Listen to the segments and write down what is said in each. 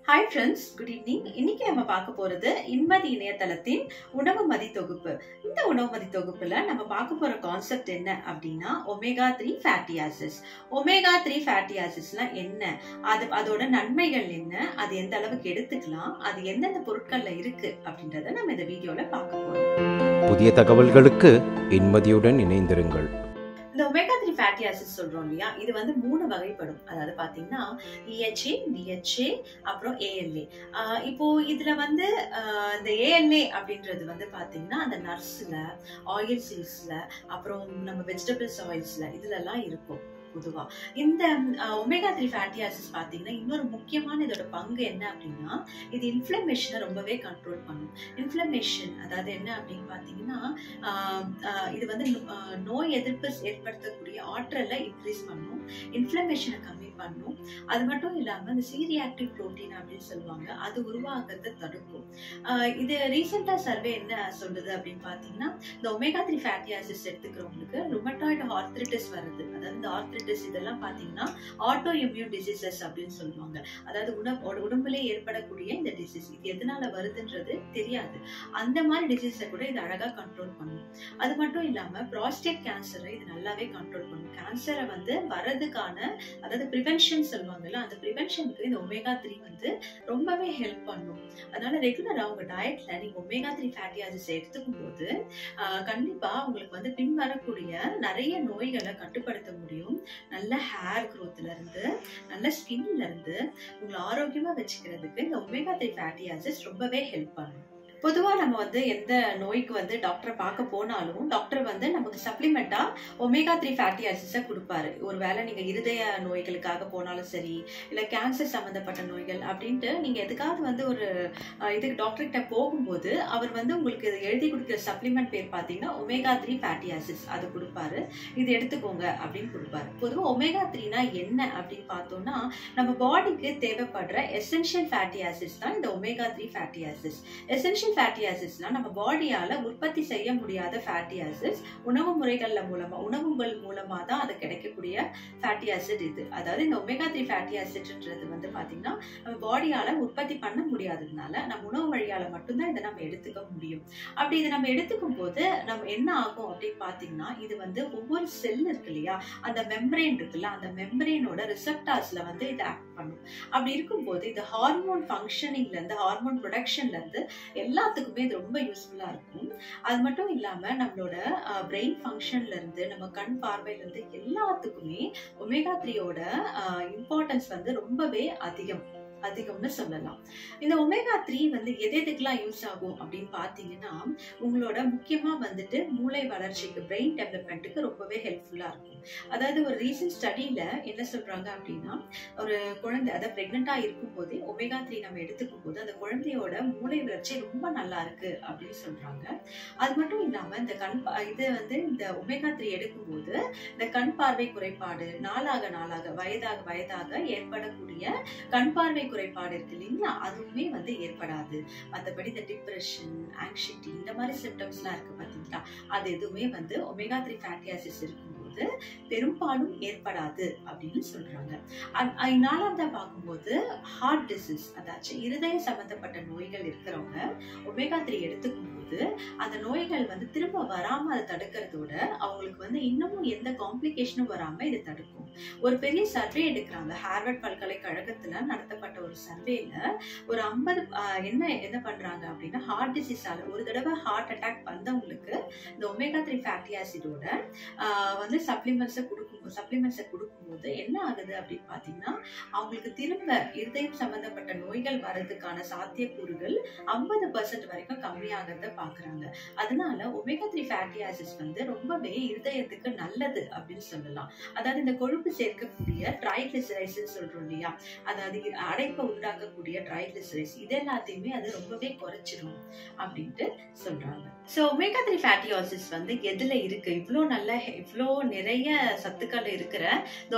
hi friends good evening இன்னைக்கு நம்ம பார்க்க போறது இன்மதி இணையதளத்தின் உணவு மதி தொகுப்பு இந்த உணவு மதி தொகுப்புல நம்ம பார்க்க போற கான்செப்ட் என்ன அப்படின்னா omega three fatty acids omega three fatty ஆசிட்ஸ்லாம் என்ன அது அதோட நன்மைகள் என்ன அது எந்த அளவுக்கு எடுத்துக்கலாம் அது எந்தெந்த பொருட்கள்ல இருக்கு அப்படின்றத நம்ம இந்த வீடியோல பார்க்க போறோம் புதிய தகவல்களுக்கு இன்மதியுடன் இணைந்திருங்கள் இந்த ஒமேகா த்ரீ ஃபேட்டி ஆசிட்ஸ் சொல்றோம் இல்லையா இது வந்து மூணு வகைப்படும் அதாவது பாத்தீங்கன்னா இஎச்ஏ டிஹெச்ஏ அப்புறம் ஏஎல்ஏ இப்போ இதுல வந்து ஆஹ் இந்த ஏஎல்ஏ அப்படின்றது வந்து பாத்தீங்கன்னா அந்த நர்ஸ்ல ஆயில் சீட்ஸ்ல அப்புறம் நம்ம வெஜிடபிள்ஸ் ஆயில்ஸ்ல இதுல எல்லாம் இருக்கும் பொதுவா இந்த ஒமேகா த்ரீ ஃபேட்டி ஆசிட்ஸ் பாத்தீங்கன்னா இன்னொரு முக்கியமான இதோட பங்கு என்ன அப்படின்னா இது இன்ஃப்ளமேஷனை ரொம்பவே கண்ட்ரோல் பண்ணும் இன்ஃப்ளமேஷன் அதாவது என்ன அப்படின்னு பாத்தீங்கன்னா ஆஹ் ஆஹ் இது வந்து நோ- ஆஹ் நோய் எதிர்ப்பு ஏற்படுத்தக்கூடிய ஆற்றலை இன்க்ரீஸ் பண்ணும் இன்ஃப்ளமேஷனை கம்மி பண்ணும் அது மட்டும் இல்லாம இந்த சீரியாக்டிவ் புரோட்டீன் அப்படின்னு சொல்லுவாங்க அது உருவாகிறத தடுக்கும் ஆஹ் இது ரீசெண்டா சர்வே என்ன சொல்லுது அப்படின்னு பாத்தீங்கன்னா இந்த ஒமேகா த்ரீ ஃபேட்டி ஆசிட்ஸ் எடுத்துக்கிறவங்களுக்கு ருமட்டாய்டு ஆர்த்ரிட்டிஸ் வருது அதாவது இந்த ஆர்த்ரிட்டிஸ் இதெல்லாம் பாத்தீங்கன்னா ஆட்டோ இம்யூன் டிசீசஸ் அப்படின்னு சொல்லுவாங்க அதாவது உடம்பு உடம்புல ஏற்படக்கூடிய இந்த டிசீஸ் இது எதனால வருதுன்றது தெரியாது அந்த மாதிரி டிசீஸை கூட இது அழகா கண்ட்ரோல் பண்ணும் அது மட்டும் இல்லாம ப்ராஸ்டேட் கேன்சரை இது நல்லாவே கண்ட்ரோல் பண்ணும் கேன்சரை வந்து வர்றதுக்கான அதாவது ப்ரிவென்ஷன் சொல்லுவாங்கல்ல அந்த ப்ரிவென்ஷனுக்கு இந்த ஒமேகா த்ரீ வந்து ரொம்பவே ஹெல்ப் பண்ணும் அதனால ரெகுலரா உங்க டயட்ல நீங்க ஒமேகா த்ரீ ஃபேட்டி ஆசிட்ஸ் எடுத்துக்கும் போது ஆஹ், கண்டிப்பா உங்களுக்கு வந்து பின் வரக்கூடிய நிறைய நோய்களை கட்டுப்படுத்த முடியும் நல்ல ஹேர் க்ரோத்ல இருந்து நல்ல ஸ்கின்ல இருந்து உங்களை ஆரோக்கியமா வச்சுக்கிறதுக்கு இந்த ஒமேகா த்ரீ ஃபேட்டி ஆசிட்ஸ் ரொம்பவே ஹெல்ப் பண்ணும் பொதுவா நம்ம வந்து எந்த நோய்க்கு வந்து டாக்டரை பார்க்க போனாலும் டாக்டர் வந்து நமக்கு சப்ளிமெண்டா ஒமேகா த்ரீ ஃபேட்டி ஆசிட்ஸை கொடுப்பாரு ஒருவேளை நீங்க இருதய நோய்களுக்காக போனாலும் சரி இல்ல கேன்சர் சம்பந்தப்பட்ட நோய்கள் அப்படின்ட்டு நீங்க எதுக்காவது வந்து ஒரு அஹ், இதுக்கு டாக்டர் கிட்ட போகும்போது அவர் வந்து உங்களுக்கு இது எழுதி கொடுக்குற சப்ளிமெண்ட் பேர் பார்த்தீங்கன்னா ஒமேகா த்ரீ ஃபேட்டி ஆசிட்ஸ் அது கொடுப்பாரு இது எடுத்துக்கோங்க அப்படின்னு கொடுப்பாரு பொதுவாக ஒமேகா த்ரீனா என்ன அப்படின்னு பார்த்தோம்னா நம்ம பாடிக்கு தேவைப்படுற எசென்ஷியல் ஃபேட்டி ஆசிட்ஸ் தான் இந்த omega three fatty acids essential fatty ஆசிட்ஸ்னா நம்ம பாடியால உற்பத்தி செய்ய முடியாத ஃபேட்டி ஆசிட்ஸ் உணவு முறைகள்ல மூலமா உணவுகள் மூலமா தான் அது கிடைக்கக்கூடிய ஃபேட்டி ஆசிட் இது அதாவது இந்த ஒமேகா த்ரீ ஃபேட்டி ஆசிட்ன்றது வந்து பாத்தீங்கன்னா நம்ம பாடியால உற்பத்தி பண்ண முடியாததுனால நம்ம உணவு வழியால மட்டும்தான் இதை நம்ம எடுத்துக்க முடியும் அப்படி இதை நம்ம எடுத்துக்கும் போது நம்ம என்ன ஆகும் அப்படின்னு பாத்தீங்கன்னா இது வந்து ஒவ்வொரு செல் இருக்கு இல்லையா அந்த மெம்பரேன் இருக்குல்ல அந்த மெம்பரேனோட ரிசப்டார்ஸ்ல வந்து இது ஆக்ட் பண்ணும் அப்படி இருக்கும்போது இது ஹார்மோன் ஃபங்க்ஷனிங்ல இருந்து ஹார்மோன் ப்ரொடக்ஷன்ல இருந்து எல்லாத்துக்குமே இது ரொம்ப யூஸ்ஃபுல்லா இருக்கும் அது மட்டும் இல்லாம நம்மளோட பிரெயின் ஃபங்க்ஷன்ல இருந்து நம்ம கண் பார்வையில இருந்து எல்லாத்துக்குமே ஒமேகா த்ரீயோட இம்பார்ட்டன்ஸ் வந்து ரொம்பவே அதிகம் அதிகம்னு சொல்லலாம் இந்த ஒமேகா த்ரீ வந்து எது எதுக்கெல்லாம் யூஸ் ஆகும் அப்படின்னு பார்த்தீங்கன்னா உங்களோட முக்கியமா வந்துட்டு மூளை வளர்ச்சிக்கு பிரெயின் டெவலப்மெண்ட்டுக்கு ரொம்பவே ஹெல்ப்ஃபுல்லா இருக்கும் அதாவது ஒரு ரீசன்ட் ஸ்டடியில என்ன சொல்றாங்க அப்படின்னா ஒரு குழந்தை அதாவது பிரெக்னெண்டா இருக்கும் போதே ஒமேகா த்ரீ நம்ம எடுத்துக்கும் போது அந்த குழந்தையோட மூளை வளர்ச்சி ரொம்ப நல்லா இருக்கு அப்படின்னு சொல்றாங்க அது மட்டும் இல்லாம இந்த கண் பா- இது வந்து இந்த ஒமேகா த்ரீ எடுக்கும்போது இந்த கண் பார்வை குறைபாடு நாளாக நாளாக வயதாக வயதாக ஏற்படக்கூடிய கண் பார்வை குறைபாடு இருக்கு இல்லைங்களா அதுவுமே வந்து ஏற்படாது மற்றபடி இந்த டிப்ரெஷன் ஆங்ஷைட்டி இந்த மாதிரி சிம்டம்ஸ்லாம் இருக்கு பார்த்தீங்களா அது எதுவுமே வந்து ஒமேகா த்ரீ ஃபேட்டி ஆசிட்ஸ் இருக்கும்போது பெரும்பாலும் ஏற்படாது அப்படின்னு சொல்றாங்க அ- அ- நாலாவதா பார்க்கும்போது ஹார்ட் டிசீஸ் அதாச்சும் இருதய சம்பந்தப்பட்ட நோய்கள் இருக்கிறவங்க ஒமேகா த்ரீ எடுத்துக்கும் போது அந்த நோய்கள் வந்து திரும்ப வராம அதை தடுக்கிறதோட அவங்களுக்கு வந்து இன்னமும் எந்த காம்ப்ளிகேஷனும் வராம இது தடுக்கும் ஒரு பெரிய சர்வே எடுக்கிறாங்க ஹார்வர்ட் பல்கலைக்கழகத்துல நடத்தப்பட்ட ஒரு சர்வேல ஒரு ஐம்பது என்ன என்ன பண்றாங்க அப்படின்னா ஹார்ட் டிசீஸால ஒரு தடவை ஹார்ட் அட்டாக் வந்தவங்களுக்கு இந்த ஒமேகா த்ரீ ஃபேட்டி ஆசிடோட வந்து சப்ளிமெண்ட்ஸை கொடுக்கும் சப்ளிமெண்ட்ஸை கொடுக்கும்போது என்ன ஆகுது அப்படின்னு பார்த்தீங்கன்னா அவங்களுக்கு திரும்ப இருதயம் சம்பந்தப்பட்ட நோய்கள் வர்றதுக்கான சாத்தியக்கூறுகள் ஐம்பது பர்சன்ட் வரைக்கும் கம்மியாகிறத பார்க்குறாங்க அதனால ஒமேகா த்ரீ ஃபேட்டி ஆசிட்ஸ் வந்து ரொம்பவே இருதயத்துக்கு நல்லது அப்படின்னு சொல்லலாம் அதாவது இந்த கொழுப்பு சேர்க்கக்கூடிய ட்ரைகிளிசரைஸ் சொல்றோம் இல்லையா அதாவது இ- அடைப்பை உண்டாக்கக்கூடிய ட்ரைகிளிசரைஸ் இது எல்லாத்தையுமே அது ரொம்பவே குறைச்சிரும் அப்படின்ட்டு சொல்றாங்க so omega three fatty acids வந்து எதுல இருக்கு இவ்வளோ நல்ல இவ்வளோ நிறைய சத்துக்கள் இருக்கிற இந்த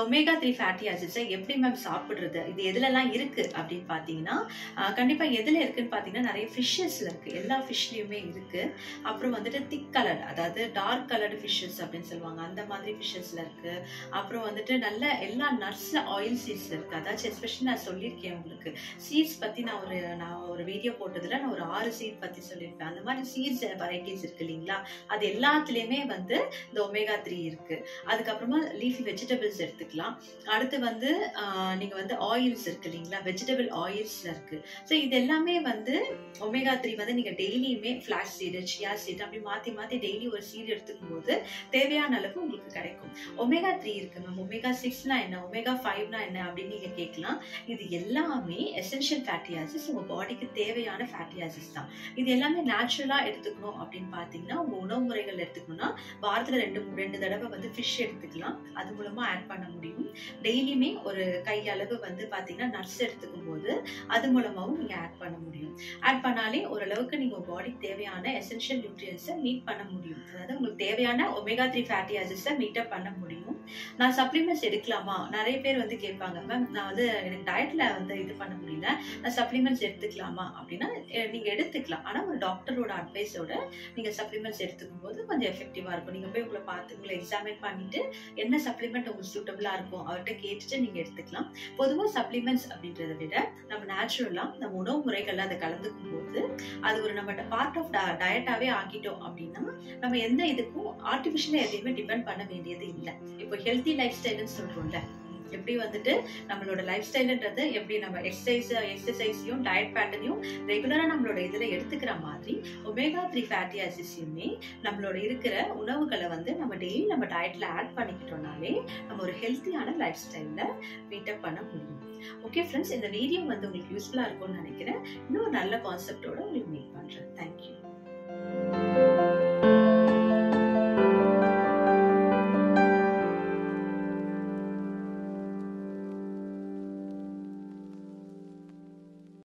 ஒமேகா த்ரீ ஃபேட்டி ஆசிட்ஸை எப்படி மேம் சாப்பிடுறது இது எதுலலாம் இருக்கு அப்படின்னு பார்த்தீங்கன்னா ஆஹ் கண்டிப்பா எதுல இருக்குன்னு பார்த்தீங்கன்னா நிறைய ஃபிஷ்ஷஸ்ல இருக்கு எல்லா ஃபிஷ்லயுமே இருக்கு அப்புறம் வந்துட்டு திக் கலர் அதாவது டார்க் கலர்டு ஃபிஷ்ஷஸ் அப்படின்னு சொல்லுவாங்க அந்த மாதிரி ஃபிஷ்ஷஸ்ல இருக்கு அப்புறம் வந்துட்டு நல்ல எல்லா நட்ஸ்ல ஆயில் சீட்ஸ்ல இருக்கு அதாச்சும் எஸ்பெஷலி நான் சொல்லியிருக்கேன் உங்களுக்கு சீட்ஸ் பத்தி நான் ஒரு நான் ஒரு வீடியோ போட்டதுல நான் ஒரு ஆறு சீட் பத்தி சொல்லியிருப்பேன் அந்த மாதிரி சீட்ஸ் வெரைட்டிஸ் இருக்கு இல்லைங்களா அது எல்லாத்துலயுமே வந்து இந்த ஒமேகா த்ரீ இருக்கு அதுக்கப்புறமா லீஃபி வெஜிடபிள்ஸ் எடுத்துக்கலாம் அடுத்து வந்து ஆஹ், நீங்க வந்து ஆயில்ஸ் இருக்கு இல்லைங்களா வெஜிடபிள் ஆயில்ஸ்ல இருக்கு ஸோ இது எல்லாமே வந்து ஒமேகா த்ரீ வந்து நீங்க டெய்லியுமே ஃபிளாஷ் சீடு சியா சீடு அப்படி மாத்தி மாத்தி டெய்லி ஒரு சீடு எடுத்துக்கும் போது தேவையான அளவு உங்களுக்கு கிடைக்கும் ஒமேகா த்ரீ இருக்கு மேம் ஒமேகா சிக்ஸ்னா என்ன ஒமேகா ஃபைவ்னா என்ன அப்படின்னு நீங்க கேட்கலாம் இது எல்லாமே எசென்ஷியல் ஃபேட்டி ஆசிட்ஸ் உங்க பாடிக்கு தேவையான ஃபேட்டி ஆசிட்ஸ் தான் இது எல்லாமே நேச்சுரலா எடுத்துக்கணும் அப்படின்னு பாத்தீங்கன்னா உங்க உணவு முறைகள் எடுத்துக்கணும்னா வாரத்துல ரெண்டு ரெண்டு தடவை வந்து ஃபிஷ் எடுத்துக்கலாம் அது மூலமா ஆட் பண்ண முடியும் டெய்லியுமே ஒரு கையளவு வந்து பாத்தீங்கன்னா நட்ஸ் எடுத்துக்கும் போது அது மூலமாவும் நீங்க ஆட் பண்ண முடியும் ஆட் பண்ணாலே ஓரளவுக்கு நீங்க உங்க பாடிக்கு தேவையான எசென்ஷியல் நியூட்ரியன்ஸை மீட் பண்ண முடியும் அதாவது உங்களுக்கு தேவையான ஒமேகா த்ரீ ஃபேட்டி ஆசிட்ஸை மீட் அப் பண்ண முடியும் நான் சப்ளிமெண்ட்ஸ் எடுக்கலாமா நிறைய பேர் வந்து கேட்பாங்க மேம் நான் வந்து எனக்கு டயட்ல வந்து இது பண்ண முடியல நான் சப்ளிமெண்ட்ஸ் எடுத்துக்கலாமா அப்படின்னா அஹ் நீங்க எடுத்துக்கலாம் ஆனா ஒரு டாக்டரோட அட்வைஸோட நீங்க சப்ளிமெண்ட்ஸ் எடுத்துக்கும் போது கொஞ்சம் எஃபெக்டிவா இருக்கும் நீங்க போய் உங்களை பார்த்து உங்களை எக்ஸாமின் பண்ணிட்டு என்ன சப்ளிமெண்ட் உங்களுக்கு சூட்டபிளா இருக்கும் அவர்கிட்ட கேட்டுட்டு நீங்க எடுத்துக்கலாம் பொதுவா சப்ளிமெண்ட்ஸ் அப்படின்றத விட நம்ம நேச்சுரலா நம்ம உணவு முறைகள்ல அதை கலந்துக்கும் போது அது ஒரு நம்ம பார்ட் ஆஃப் டயட்டாவே ஆக்கிட்டோம் அப்படின்னா நம்ம எந்த இதுக்கும் ஆர்டிபிஷியலா எதையுமே டிபெண்ட் பண்ண வேண்டியது இல்லை இப்போ ஹெல்த்தி லைஃப் ஸ்டைல்னு சொல்றோம்ல எப்படி வந்துட்டு நம்மளோட லைஃப் ஸ்டைல்ன்றது எப்படி நம்ம எக்ஸசைஸ் எக்ஸசைஸையும் டயட் பேட்டர்னையும் ரெகுலரா நம்மளோட இதுல எடுத்துக்கிற மாதிரி ஒமேகா த்ரீ ஃபேட்டி ஆசிட்ஸையுமே நம்மளோட இருக்கிற உணவுகளை வந்து நம்ம டெய்லி நம்ம டயட்ல ஆட் பண்ணிக்கிட்டோம்னாலே நம்ம ஒரு ஹெல்த்தியான லைஃப் ஸ்டைல்ல மீட்டப் பண்ண முடியும் ஓகே ஃப்ரெண்ட்ஸ் இந்த வீடியோ வந்து உங்களுக்கு யூஸ்ஃபுல்லா இருக்கும்னு நினைக்கிறேன் இன்னும் நல்ல கான்செப்டோட உங்களுக்கு மீட் பண்றேன் தேங்க்யூ